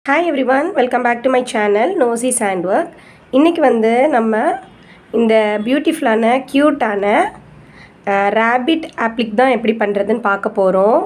hi everyone welcome back to my channel நோசி சாண்ட் work இன்றைக்கி வந்து நம்ம இந்த பியூட்டிஃபுல்லான க்யூட்டான ரேபிட் ஆப்ளிக் தான் எப்படி பண்ணுறதுன்னு பார்க்க போகிறோம்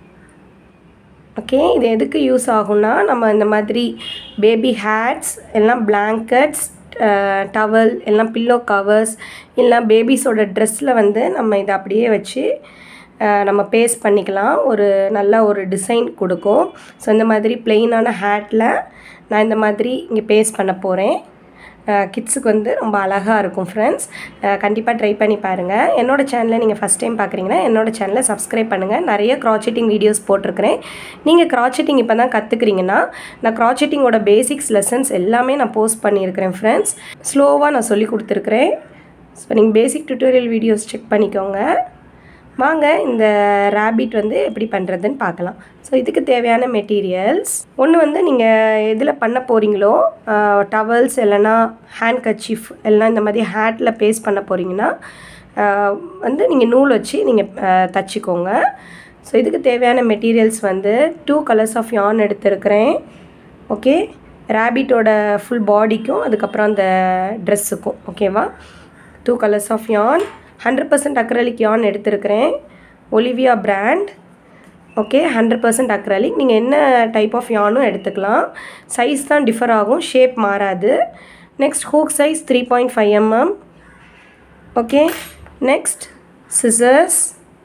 ஓகே இது எதுக்கு யூஸ் ஆகும்னா நம்ம இந்த மாதிரி பேபி ஹேட்ஸ் எல்லாம் பிளாங்கட்ஸ் டவல் எல்லாம் பில்லோ கவர்ஸ் இல்லை பேபிஸோட ட்ரெஸ்ஸில் வந்து நம்ம இதை அப்படியே வச்சு அஹ், நம்ம பேஸ்ட் பண்ணிக்கலாம் ஒரு நல்ல ஒரு டிசைன் கொடுக்கும் ஸோ இந்த மாதிரி பிளெயினான ஹேட்டில் நான் இந்த மாதிரி இங்கே பேஸ்ட் பண்ண போகிறேன் கிட்ஸுக்கு வந்து ரொம்ப அழகாக இருக்கும் ஃப்ரெண்ட்ஸ் கண்டிப்பாக ட்ரை பண்ணி பாருங்கள் என்னோடய சேனலை நீங்கள் ஃபஸ்ட் டைம் பார்க்குறீங்கன்னா என்னோடய சேனலை சப்ஸ்கிரைப் பண்ணுங்கள் நிறைய க்ராச்செட்டிங் வீடியோஸ் போட்டிருக்கிறேன் நீங்கள் க்ராச்செட்டிங் இப்போ தான் கற்றுக்குறீங்கன்னா நான் க்ராச்செட்டிங்கோட பேசிக்ஸ் லெசன்ஸ் எல்லாமே நான் போஸ்ட் பண்ணியிருக்கிறேன் ஃப்ரெண்ட்ஸ் ஸ்லோவாக நான் சொல்லி கொடுத்துருக்குறேன் ஸோ நீங்கள் பேசிக் டுட்டோரியல் வீடியோஸ் செக் பண்ணிக்கோங்க வாங்க இந்த ரேபிட் வந்து எப்படி பண்ணுறதுன்னு பார்க்கலாம் ஸோ இதுக்கு தேவையான மெட்டீரியல்ஸ் ஒன்று வந்து நீங்கள் எதில் பண்ண போகிறீங்களோ டவல்ஸ் இல்லைன்னா ஹேண்ட் கர்ச்சீஃப் எல்லாம் இந்த மாதிரி ஹேட்டில் பேஸ்ட் பண்ண போகிறீங்கன்னா ஆஹ், வந்து நீங்கள் நூல் வச்சு நீங்கள் தச்சுக்கோங்க ஸோ இதுக்கு தேவையான மெட்டீரியல்ஸ் வந்து டூ கலர்ஸ் ஆஃப் யான் எடுத்திருக்கிறேன் ஓகே ரேபிட்டோட ஃபுல் பாடிக்கும் அதுக்கப்புறம் அந்த ட்ரெஸ்ஸுக்கும் ஓகேவா two colours of yarn hundred percent acrylic yarn எடுத்திருக்கிறேன் Olivia brand okay hundred percent acrylic நீங்கள் என்ன டைப் ஆஃப் யானும் எடுத்துக்கலாம் சைஸ் தான் டிஃபர் ஆகும் ஷேப் மாறாது next hook size three point five mm okay next scissors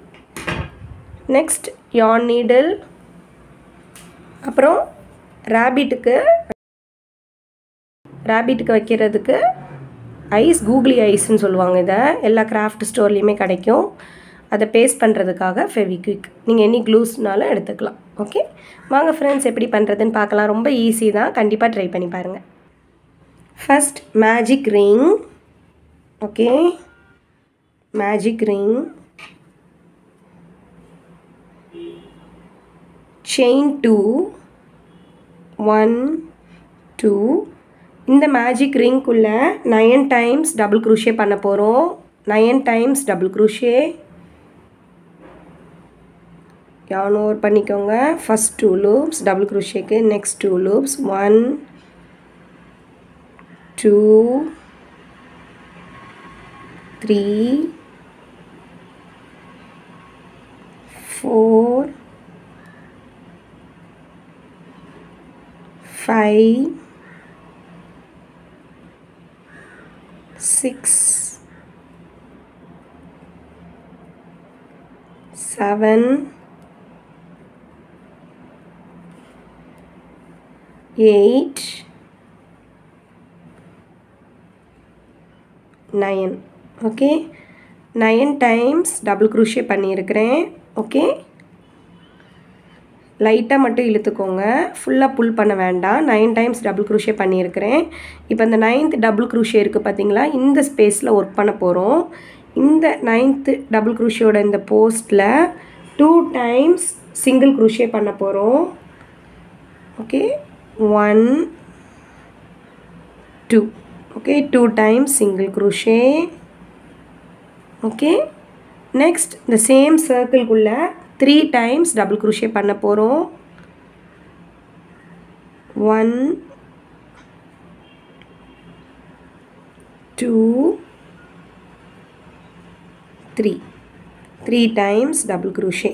next yarn needle அப்புறம் ரேபிட்டுக்கு ரேபிட்டுக்கு வைக்கிறதுக்கு ஐஸ் கூகுளி ஐஸ்ன்னு சொல்லுவாங்க இதை எல்லா கிராஃப்ட் ஸ்டோர்லேயுமே கிடைக்கும் அதை பேஸ்ட் பண்ணுறதுக்காக ஃபெவிக்விக் நீங்கள் எனி க்ளூஸ்னாலும் எடுத்துக்கலாம் ஓகே வாங்க ஃப்ரெண்ட்ஸ் எப்படி பண்ணுறதுன்னு பார்க்கலாம் ரொம்ப ஈஸி தான் கண்டிப்பாக ட்ரை பண்ணி பாருங்கள் first magic ring okay magic ring chain two one two இந்த மேஜிக் ரிங்குள்ளே நயன் டைம்ஸ் டபுள் க்ரூஷே பண்ண போகிறோம் nine times double crochet yarn over பண்ணிக்கோங்க ஃபஸ்ட் டூ லூப்ஸ் டபுள் க்ரூஷேக்கு next two loops one two three four five six seven eight nine okay nine times double crochet பண்ணியிருக்கிறேன் okay லைட்டாக மட்டும் இழுத்துக்கோங்க ஃபுல்லாக புல் பண்ண வேண்டாம் நைன் டைம்ஸ் டபுள் க்ரூஷே பண்ணியிருக்கிறேன் இப்போ இந்த நைன்த் டபுள் க்ரூஷே இருக்குது பார்த்தீங்களா இந்த ஸ்பேஸில் ஒர்க் பண்ண போகிறோம் இந்த நைன்த்து டபுள் க்ரூஷியோட இந்த போஸ்ட்டில் டூ டைம்ஸ் சிங்கிள் க்ரூஷே பண்ண போகிறோம் okay one two okay two times single crochet okay next இந்த சேம் சர்க்கிள்குள்ளே த்ரீ டைம்ஸ் டபுள் க்ரூஷே பண்ண போகிறோம் one two three three times double crochet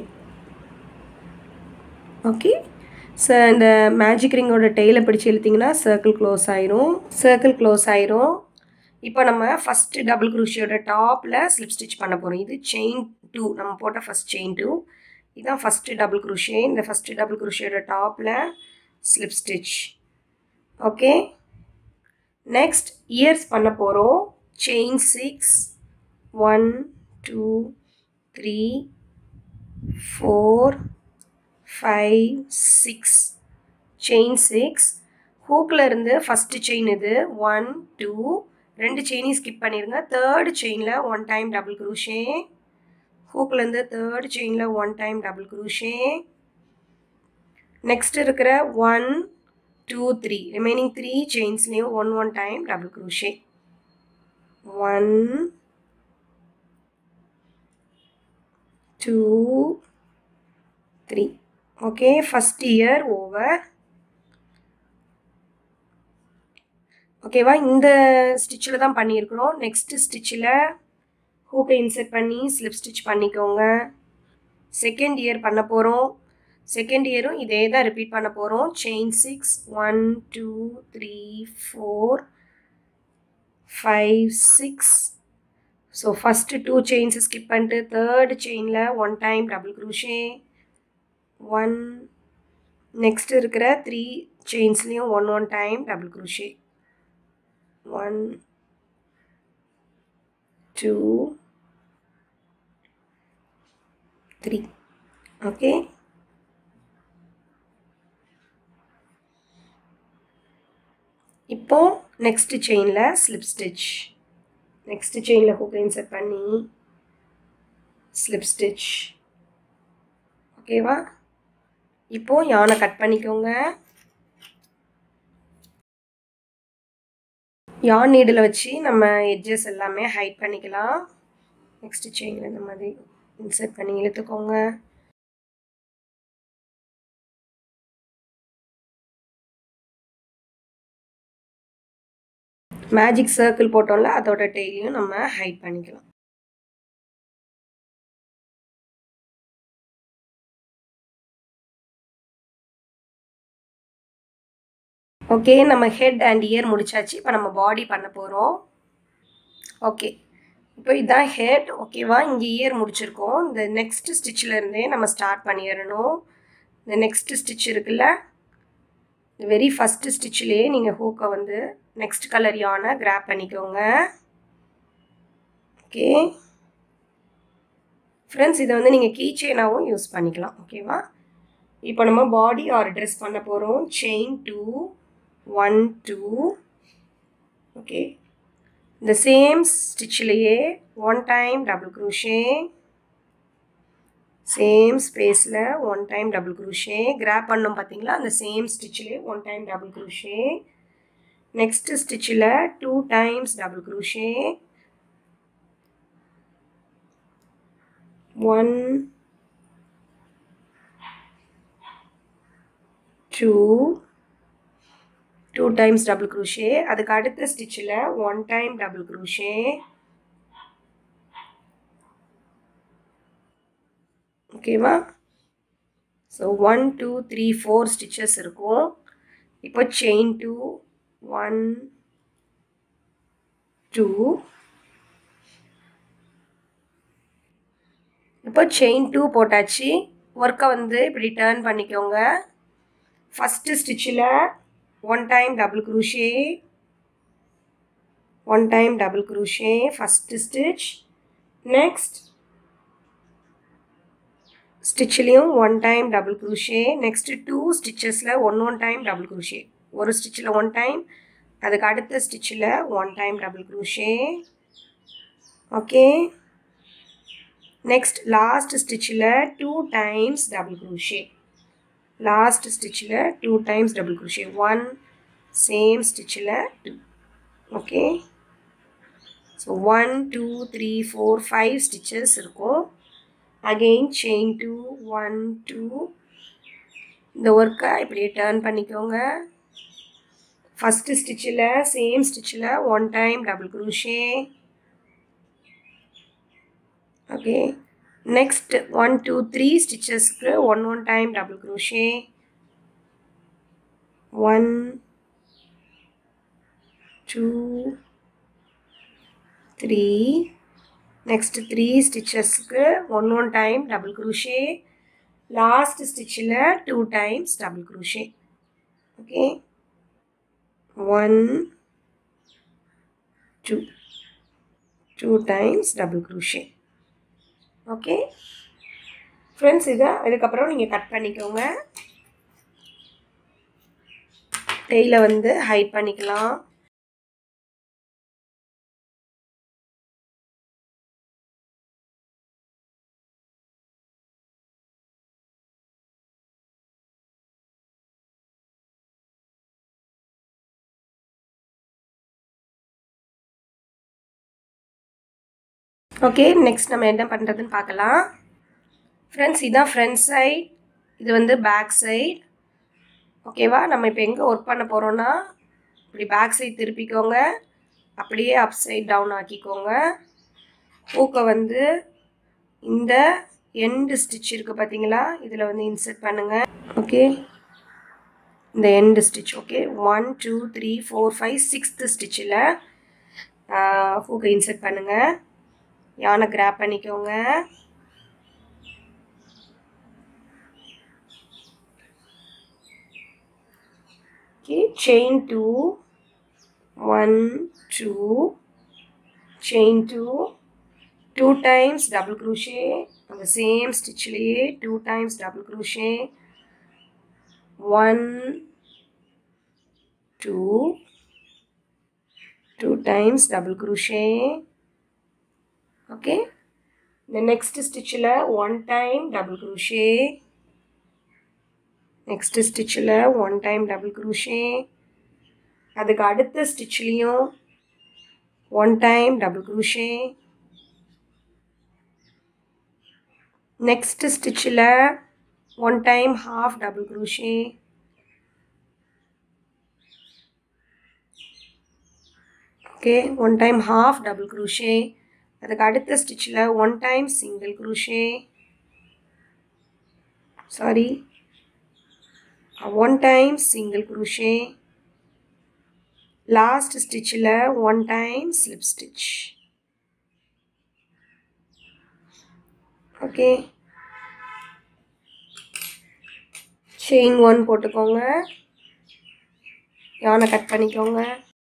okay so இந்த மேஜிக் ரிங்கோட டெய்லை பிடிச்சி இழுத்திங்கன்னா சர்க்கிள் க்ளோஸ் ஆயிரும் சர்க்கிள் க்ளோஸ் ஆயிரும் இப்போ நம்ம ஃபஸ்ட்டு டபுள் க்ரூஷியோட டாப்பில் ஸ்லிப் ஸ்டிச் பண்ண போகிறோம் இது செயின் டூ நம்ம போட்ட ஃபஸ்ட் செயின் டூ இதுதான் ஃபஸ்ட்டு டபுள் க்ரூஷே இந்த ஃபஸ்ட்டு டபுள் க்ரூஷியோட டாப்பில் slip stitch okay next ears பண்ண போகிறோம் chain six one two three four five six chain six ஹூக்கில் இருந்து ஃபஸ்ட்டு செயின் இது ஒன் டூ ரெண்டு செயினையும் ஸ்கிப் பண்ணிடுங்க தேர்டு செயினில் ஒன் டைம் டபுள் க்ரூஷே ஹூக்லேருந்து தேர்ட் செயினில் one time double crochet next இருக்கிற one two three remaining three செயின்ஸ்லேயும் one one time double crochet one two three okay first ear over ஓகேவா இந்த ஸ்டிச்சில் தான் பண்ணியிருக்கிறோம் நெக்ஸ்ட்டு ஸ்டிச்சில் ஹூக்கை இன்செர்ட் பண்ணி ஸ்லிப் ஸ்டிச் பண்ணிக்கோங்க செகண்ட் இயர் பண்ண போகிறோம் செகண்ட் இயரும் இதே தான் ரிப்பீட் பண்ண போகிறோம் chain six one two three four five six so first two செயின்ஸை ஸ்கிப் பண்ணிட்டு தேர்ட் செயினில் one time double crochet one next இருக்கிற த்ரீ செயின்ஸ்லேயும் one one time double crochet one two three okay இப்போ நெக்ஸ்ட் செயினில் slip stitch next செயினில் hook insert பண்ணி slip stitch ஓகேவா இப்போ யானை கட் பண்ணிக்கோங்க யான் நீடில் வச்சு நம்ம எட்ஜஸ் எல்லாமே ஹைட் பண்ணிக்கலாம் நெக்ஸ்ட் செயினில் இந்த மாதிரி இன்சர்ட் பண்ணி இழுத்துக்கோங்க மேஜிக் சர்க்கிள் போட்டோம்ல அதோட டெய்லியும் நம்ம ஹைட் பண்ணிக்கலாம் ஓகே நம்ம ஹெட் அண்ட் இயர் முடிச்சாச்சு இப்போ நம்ம பாடி பண்ண போகிறோம் ஓகே இப்போ இதுதான் ஹெட் ஓகேவா இங்கே இயர் முடிச்சிருக்கோம் இந்த நெக்ஸ்ட் ஸ்டிச்சில் இருந்தே நம்ம ஸ்டார்ட் பண்ணிடணும் இந்த நெக்ஸ்ட் ஸ்டிச் இருக்குல்ல இந்த வெரி ஃபஸ்ட்டு ஸ்டிச்சிலேயே நீங்கள் ஹூக்கை வந்து நெக்ஸ்ட் கலர் யானை கிராப் பண்ணிக்கோங்க ஓகே ஃப்ரெண்ட்ஸ் இதை வந்து நீங்கள் கீ செயினாகவும் யூஸ் பண்ணிக்கலாம் ஓகேவா இப்போ நம்ம பாடி ஆர் ட்ரெஸ் பண்ண போகிறோம் chain two one two okay இந்த சேம் ஸ்டிச்சிலேயே one time double crochet same ஸ்பேஸில் one time double crochet grab பண்ணோம் பார்த்தீங்களா அந்த சேம் ஸ்டிச்சிலே one time double crochet next ஸ்டிச்சில் two times double crochet one two two times double crochet அதுக்கு அடுத்த ஸ்டிச்சில் ஒன் டைம் டபுள் க்ரூஷே ஓகேவா so one two three four stitches இருக்கும் இப்போ செயின் டூ ஒன் டூ இப்போ செயின் டூ போட்டாச்சு ஒர்க்கை வந்து இப்படி டேர்ன் பண்ணிக்கோங்க ஃபஸ்ட்டு ஸ்டிச்சில் one time double crochet one time double crochet first stitch next ஸ்டிச்சிலையும் one time double crochet next two ஸ்டிச்சஸில் one one time double crochet ஒரு ஸ்டிச்சில் ஒன் டைம் அதுக்கு அடுத்த ஸ்டிச்சில் one time double crochet okay next last ஸ்டிச்சில் two times double crochet last ஸ்டிச்சில் two times double crochet one same ஸ்டிச்சில் two okay so one two three four five stitches இருக்கும் again chain two one two இந்த ஒர்க்கை இப்படியே turn பண்ணிக்கோங்க first ஸ்டிச்சில் same ஸ்டிச்சில் one time double crochet okay next one two three ஸ்டிச்சஸ்க்கு one one time double crochet one two three next three ஸ்டிச்சஸ்க்கு one one time double crochet last ஸ்டிச்சில் two times double crochet okay one two two times double crochet okay friends இதை இதுக்கப்புறம் நீங்கள் cut பண்ணிக்கோங்க டெய்லை வந்து height பண்ணிக்கலாம் okay next நம்ம என்ன பண்ணுறதுன்னு பார்க்கலாம் ஃப்ரெண்ட்ஸ் இதுதான் ஃப்ரண்ட் சைட் இது வந்து பேக் சைட் ஓகேவா நம்ம இப்போ எங்கே ஒர்க் பண்ண போகிறோன்னா இப்படி பேக் சைட் திருப்பிக்கோங்க அப்படியே அப் சைட் டவுன் ஆக்கிக்கோங்க ஹூக்கை வந்து இந்த எண்டு ஸ்டிச் இருக்குது பார்த்தீங்களா இதில் வந்து இன்சர்ட் பண்ணுங்கள் ஓகே இந்த end stitch okay one two three four five sixth ஸ்டிச்சில் ஹூக்கை இன்சர்ட் பண்ணுங்கள் யானை கிராப் பண்ணிக்கோங்க okay chain two one two chain two two times double crochet அந்த சேம் ஸ்டிச்சிலேயே two times double crochet one two two times double crochet okay இந்த next ஸ்டிச்சில் one time double crochet next ஸ்டிச்சில் one time double crochet அதுக்கு அடுத்த ஸ்டிச்லேயும் one time double crochet next ஸ்டிச்சில் one time half double crochet okay one time half double crochet அதுக்கு அடுத்த ஸ்டிச்சில் one time single crochet sorry one time single crochet last ஸ்டிச்சில் one time slip stitch okay chain one போட்டுக்கோங்க யானை cut பண்ணிக்கோங்க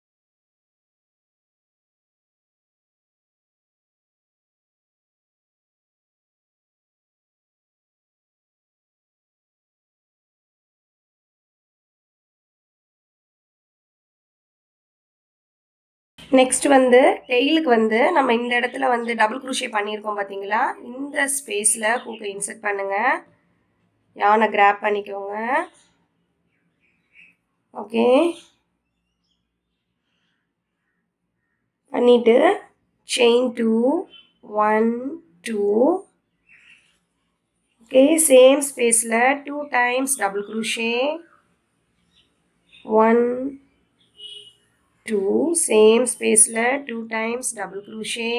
next வந்து டெய்லுக்கு வந்து நம்ம இந்த இடத்துல வந்து டபுள் குரூஷே பண்ணியிருக்கோம் பார்த்தீங்களா இந்த ஸ்பேஸில் ஹூக்கை இன்சர்ட் பண்ணுங்கள் யானை கிராப் பண்ணிக்கோங்க ஓகே பண்ணிவிட்டு chain two one two okay same ஸ்பேஸில் two times double crochet one two same ஸ்பேஸில் two times double crochet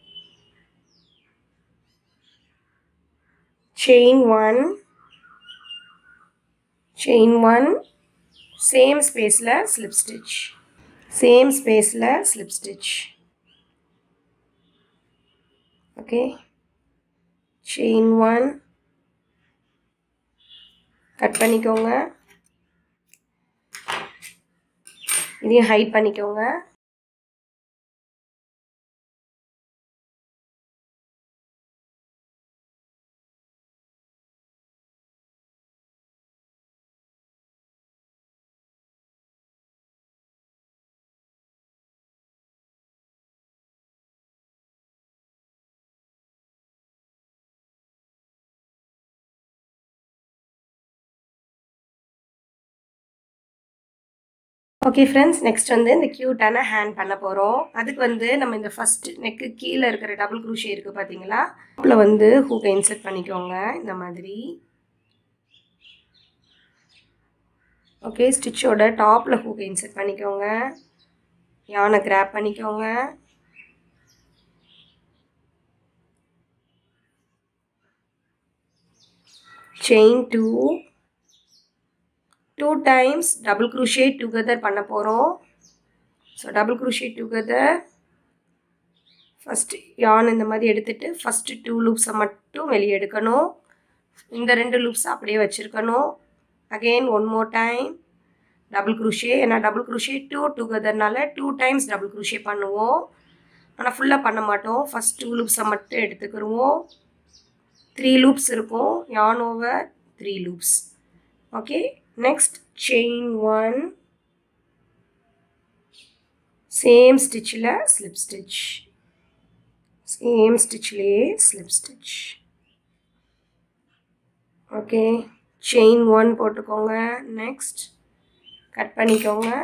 chain one chain one same ஸ்பேஸில் ஸ்லிப் ஸ்டிச் சேம் ஸ்பேஸில் slip stitch okay chain one cut பண்ணிக்கோங்க இதையும் height பண்ணிக்கோங்க okay friends next வந்து இந்த க்யூட்டான ஹேண்ட் பண்ண போகிறோம் அதுக்கு வந்து நம்ம இந்த ஃபஸ்ட் நெக்கு கீழே இருக்கிற டபுள் க்ரூஷே இருக்குது பார்த்தீங்களா அதில் வந்து ஹூக்கை இன்சர்ட் பண்ணிக்கோங்க இந்த மாதிரி ஓகே ஸ்டிச்சோட டாப்பில் ஹூக்கை இன்சர்ட் பண்ணிக்கோங்க யானை கிராப் பண்ணிக்கோங்க chain two two times double crochet together பண்ண போகிறோம் so double crochet together first yarn இந்த மாதிரி எடுத்துகிட்டு ஃபஸ்ட்டு டூ லூப்ஸை மட்டும் வெளியே எடுக்கணும் இந்த ரெண்டு லூப்ஸ் அப்படியே வச்சுருக்கணும் again one more time double crochet ஏன்னா டபுள் க்ரூஷே டூ டுகெதர்னால டூ டைம்ஸ் டபுள் க்ரூஷே பண்ணுவோம் ஆனால் ஃபுல்லாக பண்ண மாட்டோம் ஃபஸ்ட் டூ லூப்ஸை மட்டும் எடுத்துக்கிடுவோம் த்ரீ லூப்ஸ் இருக்கும் yarn over three loops okay next chain 1 same stitchல slip stitch same stitchலயே slip stitch okay chain one போட்டுக்கோங்க நெக்ஸ்ட் கட் பண்ணிக்கோங்க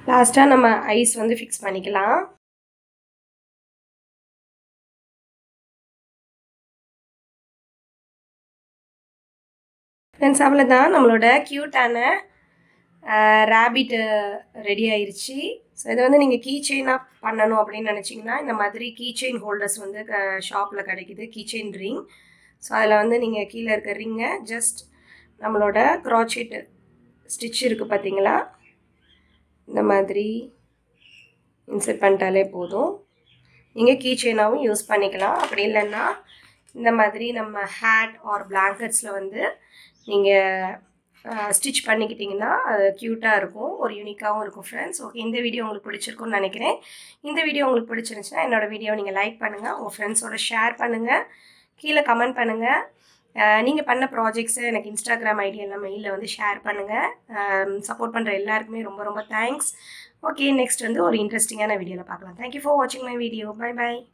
லாஸ்ட்டாக நம்ம ஐஸ் வந்து ஃபிக்ஸ் பண்ணிக்கலாம் ஃப்ரெண்ட்ஸ் அவ்வளோதான் நம்மளோட க்யூட்டான ரேபிட்டு ரெடி ஆயிடுச்சு ஸோ இதை வந்து நீங்கள் கீ செயினாக பண்ணணும் அப்படின்னு நினச்சிங்கன்னா இந்த மாதிரி கீ செயின் ஹோல்டர்ஸ் வந்து ஷாப்பில் கிடைக்குது கீ செயின் ரிங் ஸோ அதில் வந்து நீங்கள் கீழே இருக்க ரிங்கை ஜஸ்ட் நம்மளோட க்ராச்செட் ஸ்டிச் இருக்குது பார்த்தீங்களா இந்த மாதிரி இன்சர்ட் பண்ணிட்டாலே போதும் நீங்கள் கீ செயினாகவும் யூஸ் பண்ணிக்கலாம் அப்படி இல்லைன்னா இந்த மாதிரி நம்ம ஹேட் ஆர் பிளாங்கெட்ஸில் வந்து நீங்கள் ஸ்டிச் பண்ணிக்கிட்டிங்கன்னா அது க்யூட்டாக இருக்கும் ஒரு யூனிக்காகவும் இருக்கும் ஃப்ரெண்ட்ஸ் ஓகே இந்த வீடியோ உங்களுக்கு பிடிச்சிருக்கும்னு நினைக்கிறேன் இந்த வீடியோ உங்களுக்கு பிடிச்சிருந்துச்சுன்னா என்னோடய வீடியோ நீங்கள் லைக் பண்ணுங்கள் உங்கள் ஃப்ரெண்ட்ஸோட ஷேர் பண்ணுங்கள் கீழே கமெண்ட் பண்ணுங்கள் நீங்கள் பண்ண ப்ராஜெக்ட்ஸை எனக்கு இன்ஸ்டாகிராம் ஐடி எல்லாம் மெயிலில் வந்து ஷேர் பண்ணுங்கள் சப்போர்ட் பண்ணுற எல்லாருக்குமே ரொம்ப ரொம்ப தேங்க்ஸ் ஓகே நெக்ஸ்ட் வந்து ஒரு இன்ட்ரெஸ்டிங்கான வீடியோவில் பார்க்கலாம் தேங்க்யூ ஃபார் வாட்சிங் மை வீடியோ பை பை